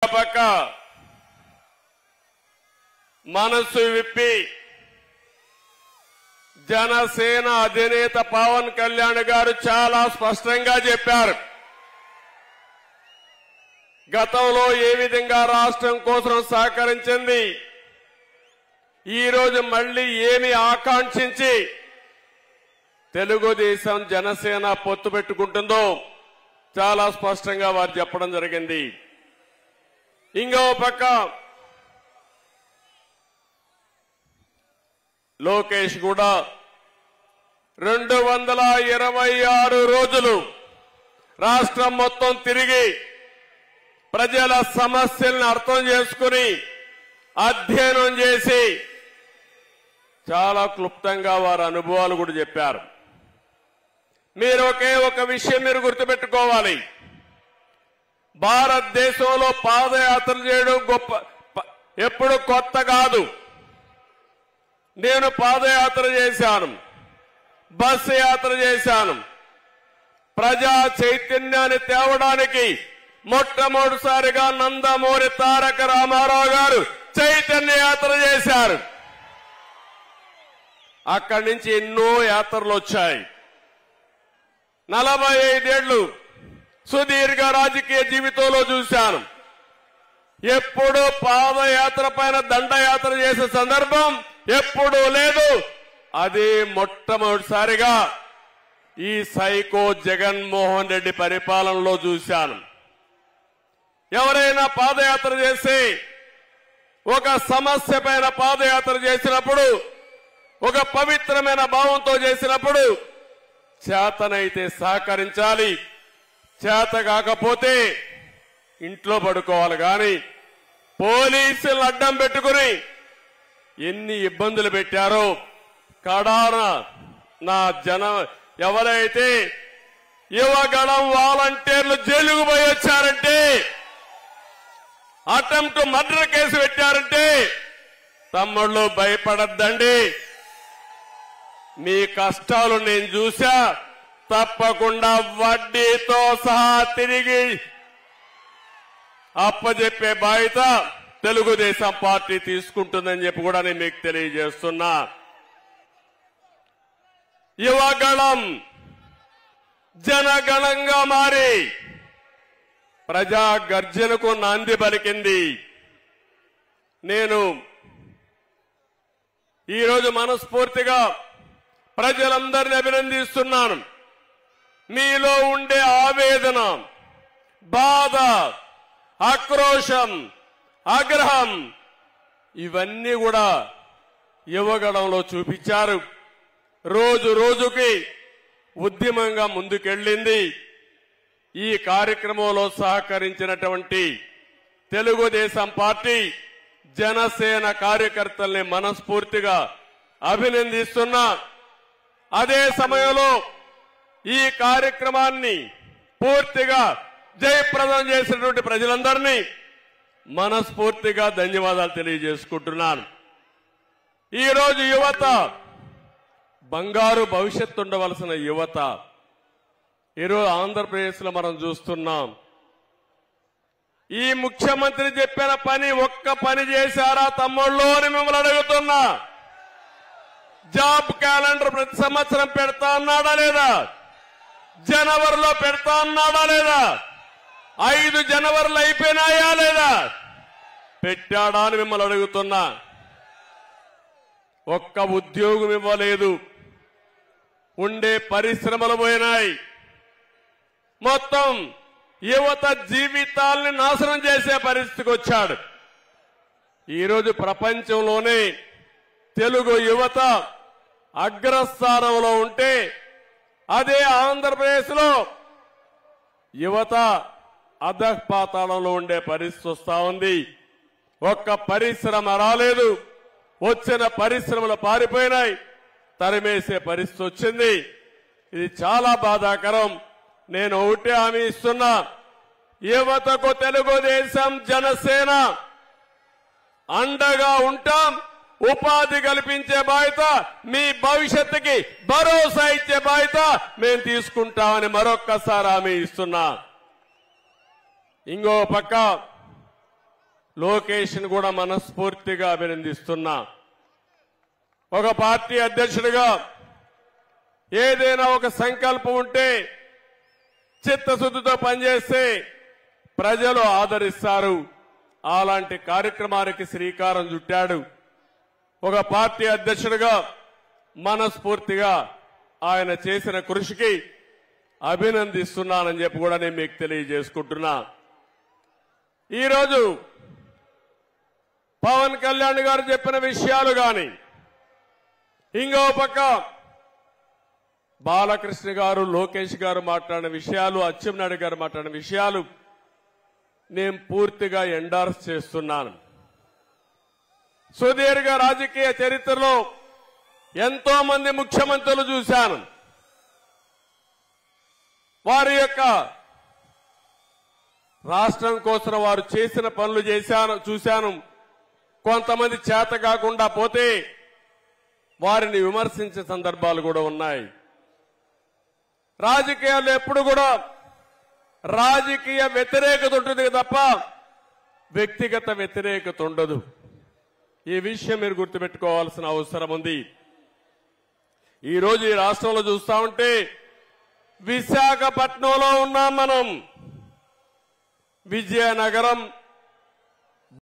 పక్క మనసు విప్పి జనసేన అధినేత పవన్ కళ్యాణ్ గారు చాలా స్పష్టంగా చెప్పారు గతంలో ఏ విధంగా రాష్ట్రం కోసం సహకరించింది ఈ రోజు మళ్ళీ ఏమి ఆకాంక్షించి తెలుగుదేశం జనసేన పొత్తు పెట్టుకుంటుందో చాలా స్పష్టంగా వారు చెప్పడం జరిగింది ఇంకో పక్క లోకేష్ కూడా రెండు వందల ఇరవై ఆరు రోజులు రాష్ట్రం మొత్తం తిరిగి ప్రజల సమస్యల్ని అర్థం చేసుకుని అధ్యయనం చేసి చాలా క్లుప్తంగా వారి అనుభవాలు కూడా చెప్పారు మీరు ఒకే ఒక విషయం మీరు గుర్తుపెట్టుకోవాలి భారతదేశంలో పాదయాత్ర చేయడం గొప్ప ప- ఎప్పుడు కొత్త కాదు నేను పాదయాత్ర చేశాను బస్సు యాత్ర చేశాను ప్రజా చైతన్యాన్ని తేవడానికి మొట్టమొదటిసారిగా నందమూరి తారక రామారావు గారు చైతన్య యాత్ర చేశారు అక్కడి నుంచి ఎన్నో యాత్రలు వచ్చాయి నలభై ఐదేళ్లు సుదీర్ఘ రాజకీయ జీవితంలో చూశాను ఎప్పుడు పాదయాత్ర పైన దండయాత్ర చేసే సందర్భం ఎప్పుడూ లేదు అది మొట్టమొదటిసారిగా ఈ సైకో జగన్మోహన్ రెడ్డి పరిపాలనలో చూశాను ఎవరైనా పాదయాత్ర చేసి ఒక సమస్య పైన పాదయాత్ర చేసినప్పుడు ఒక పవిత్రమైన భావంతో చేసినప్పుడు చేతనైతే సహకరించాలి చేత కాకపోతే ఇంట్లో పడుకోవాలి కానీ పోలీసులు అడ్డం పెట్టుకుని ఎన్ని ఇబ్బందులు పెట్టారో కడాన నా జన ఎవరైతే యువగళం వాలంటీర్లు జైలుకు పోయి వచ్చారంటే అటెంప్ట్ మర్డర్ కేసు పెట్టారంటే తమ్ముళ్ళు భయపడద్దండి మీ కష్టాలు నేను చూసా తప్పకుండా వడ్డీతో సహా తిరిగి అప్పజెప్పే బాధ్యత తెలుగుదేశం పార్టీ తీసుకుంటుందని చెప్పి కూడా నేను మీకు తెలియజేస్తున్నా యువగళం జనగణంగా మారి ప్రజా గర్జనకు నాంది పలికింది నేను ఈరోజు మనస్ఫూర్తిగా ప్రజలందరినీ అభినందిస్తున్నాను మీలో ఉండే ఆవేదన బాధ ఆక్రోశం ఆగ్రహం ఇవన్నీ కూడా యువగడంలో చూపించారు రోజు రోజుకి ఉద్యమంగా ముందుకెళ్ళింది ఈ కార్యక్రమంలో సహకరించినటువంటి తెలుగుదేశం పార్టీ జనసేన కార్యకర్తల్ని మనస్ఫూర్తిగా అభినందిస్తున్నా అదే సమయంలో ఈ కార్యక్రమాన్ని పూర్తిగా జయప్రదం చేసినటువంటి ప్రజలందరినీ మనస్ఫూర్తిగా ధన్యవాదాలు తెలియజేసుకుంటున్నాను ఈరోజు యువత బంగారు భవిష్యత్తు ఉండవలసిన యువత ఈరోజు ఆంధ్రప్రదేశ్లో మనం చూస్తున్నాం ఈ ముఖ్యమంత్రి చెప్పిన పని ఒక్క పని చేశారా తమ్ముళ్ళు అని మిమ్మల్ని అడుగుతున్నా జాబ్ క్యాలెండర్ ప్రతి సంవత్సరం పెడతా అన్నాడా లేదా జనవరిలో పెడతా అన్నాడా లేదా ఐదు జనవరిలో అయిపోయినాయా లేదా పెట్టాడా అని మిమ్మల్ని అడుగుతున్నా ఒక్క ఉద్యోగం ఇవ్వలేదు ఉండే పరిశ్రమలు పోయినాయి మొత్తం యువత జీవితాల్ని నాశనం చేసే పరిస్థితికి వచ్చాడు ఈరోజు ప్రపంచంలోనే తెలుగు యువత అగ్రస్థానంలో ఉంటే అదే ఆంధ్రప్రదేశ్ లో యువత అధపాతాళంలో ఉండే పరిస్థితి వస్తా ఉంది ఒక్క పరిశ్రమ రాలేదు వచ్చిన పరిశ్రమలు పారిపోయినాయి తరిమేసే పరిస్థితి వచ్చింది ఇది చాలా బాధాకరం నేను ఒకటే హామీ ఇస్తున్నా యువతకు తెలుగుదేశం జనసేన అండగా ఉంటాం ఉపాధి కల్పించే బాధ్యత మీ భవిష్యత్తుకి భరోసా ఇచ్చే బాధ్యత మేము తీసుకుంటామని మరొక్కసారి హామీ ఇస్తున్నా ఇంకో పక్క లోకేష్ ని కూడా మనస్ఫూర్తిగా అభినందిస్తున్నా ఒక పార్టీ అధ్యక్షుడిగా ఏదైనా ఒక సంకల్పం ఉంటే చిత్తశుద్ధితో పనిచేస్తే ప్రజలు ఆదరిస్తారు అలాంటి కార్యక్రమానికి శ్రీకారం చుట్టాడు ఒక పార్టీ అధ్యక్షుడిగా మనస్ఫూర్తిగా ఆయన చేసిన కృషికి అభినందిస్తున్నానని చెప్పి కూడా నేను మీకు తెలియజేసుకుంటున్నా ఈరోజు పవన్ కళ్యాణ్ గారు చెప్పిన విషయాలు గాని ఇంకో పక్క బాలకృష్ణ గారు లోకేష్ గారు మాట్లాడిన విషయాలు అచ్చెన్నాయుడు గారు మాట్లాడిన విషయాలు నేను పూర్తిగా ఎండార్స్ చేస్తున్నాను సుదీర్ఘ రాజకీయ చరిత్రలో ఎంతో మంది ముఖ్యమంత్రులు చూశాను వారి యొక్క రాష్ట్రం కోసం వారు చేసిన పనులు చేశాను చూశాను కొంతమంది చేత కాకుండా పోతే వారిని విమర్శించే సందర్భాలు కూడా ఉన్నాయి రాజకీయాల్లో ఎప్పుడు కూడా రాజకీయ వ్యతిరేకత ఉంటుంది తప్ప వ్యక్తిగత వ్యతిరేకత ఉండదు ఈ విషయం మీరు గుర్తుపెట్టుకోవాల్సిన అవసరం ఉంది ఈ రోజు ఈ రాష్ట్రంలో చూస్తా ఉంటే విశాఖపట్నంలో ఉన్నాం మనం విజయనగరం